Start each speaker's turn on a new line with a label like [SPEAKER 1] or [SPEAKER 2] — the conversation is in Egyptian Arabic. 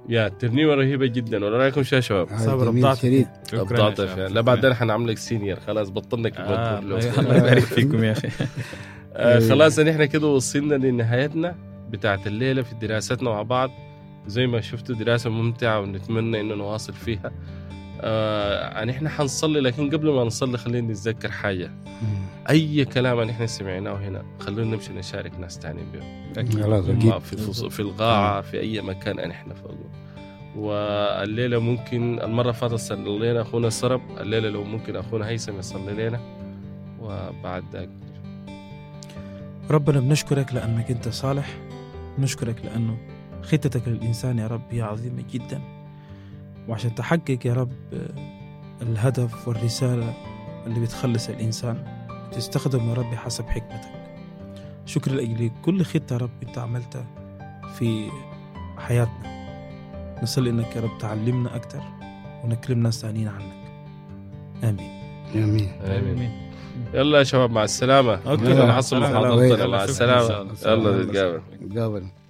[SPEAKER 1] يا ترنيمه رهيبه جدا ولا رايكم شو يا شباب؟
[SPEAKER 2] آه،
[SPEAKER 3] صابر
[SPEAKER 2] جميل
[SPEAKER 3] أبضعت
[SPEAKER 2] شديد
[SPEAKER 3] شكراً
[SPEAKER 1] ابضعت
[SPEAKER 3] يا
[SPEAKER 1] فيها.
[SPEAKER 3] شباب.
[SPEAKER 1] لا بعدين حنعملك سينيور خلاص بطلنا كلمه
[SPEAKER 3] آه،
[SPEAKER 1] تقول له.
[SPEAKER 3] الله يبارك فيكم يا اخي
[SPEAKER 1] آه خلاص نحن كده وصلنا لنهايتنا بتاعت الليله في دراستنا مع بعض زي ما شفتوا دراسه ممتعه ونتمنى انه نواصل فيها آه نحن حنصلي لكن قبل ما نصلي خلينا نتذكر حاجه اي كلام نحن سمعناه هنا خلونا نمشي نشارك ناس تانيين به
[SPEAKER 2] خلاص
[SPEAKER 1] ما
[SPEAKER 2] اكيد
[SPEAKER 1] في فص- في القاعه في اي مكان نحن فوق والليله ممكن المره فاتت صلي لنا اخونا سرب الليله لو ممكن اخونا هيثم يصلي لنا وبعد ذاك
[SPEAKER 3] ربنا بنشكرك لأنك أنت صالح نشكرك لأنه خطتك للإنسان يا رب هي عظيمة جدا وعشان تحقق يا رب آه، الهدف والرسالة اللي بتخلص الإنسان تستخدم يا رب حسب حكمتك شكرا لأجل كل خطة يا رب أنت عملتها في حياتنا نصلي إنك يا رب تعلمنا أكتر ونكلم ناس ثانيين عنك آمين
[SPEAKER 2] امين
[SPEAKER 1] امين يلا يا شباب مع السلامه
[SPEAKER 3] أوكي.
[SPEAKER 1] كده نحصل
[SPEAKER 3] سلام.
[SPEAKER 1] محاضرتنا
[SPEAKER 2] سلام.
[SPEAKER 1] مع
[SPEAKER 3] شكراً إن
[SPEAKER 1] السلامه
[SPEAKER 3] شاء الله.
[SPEAKER 1] يلا نتقابل
[SPEAKER 2] قابل